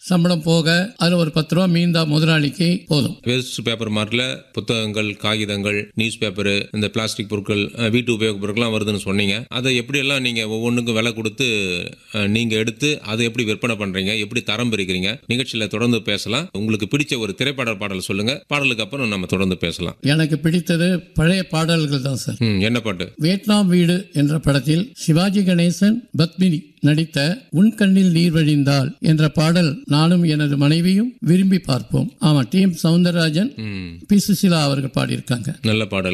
சம்பளம் போக அதில் ஒரு பத்து ரூபா மீந்தா முதலாளிக்கு போதும் வேஸ்ட் பேப்பர் மார்க்கில் புத்தகங்கள் காகிதங்கள் நியூஸ் பேப்பரு இந்த பிளாஸ்டிக் பொருட்கள் அஹ், வீட்டு உபயோக பொருட்கள்லாம் வருதுன்னு சொன்னீங்க அதை எப்படியெல்லாம் நீங்கள் ஒவ்வொன்றுக்கும் விலை கொடுத்து நீங்கள் எடுத்து அதை எப்படி விற்பனை பண்ணுறீங்க எப்படி தரம் பிரிக்கிறீங்க நிகழ்ச்சியில் தொடர்ந்து பேசலாம் உங்களுக்கு பிடிச்ச ஒரு திரைப்பாடல் பாடல் சொல்லுங்கள் பாடலுக்கு அப்புறம் நம்ம தொடர்ந்து பேசலாம் எனக்கு பிடித்தது பழைய பாடல்கள் தான் சார் ம் என்ன பாட்டு வியட்நாம் வீடு என்ற படத்தில் சிவாஜி கணேசன் பத்மினி நடித்த உன் கண்ணில் நீர் வழிந்தால் என்ற பாடல் நானும் எனது மனைவியும் விரும்பி பார்ப்போம் ஆமா டி எம் சவுந்தரராஜன் ம் பி சுசிலா அவர்கள் பாடியிருக்காங்க நல்ல பாடல்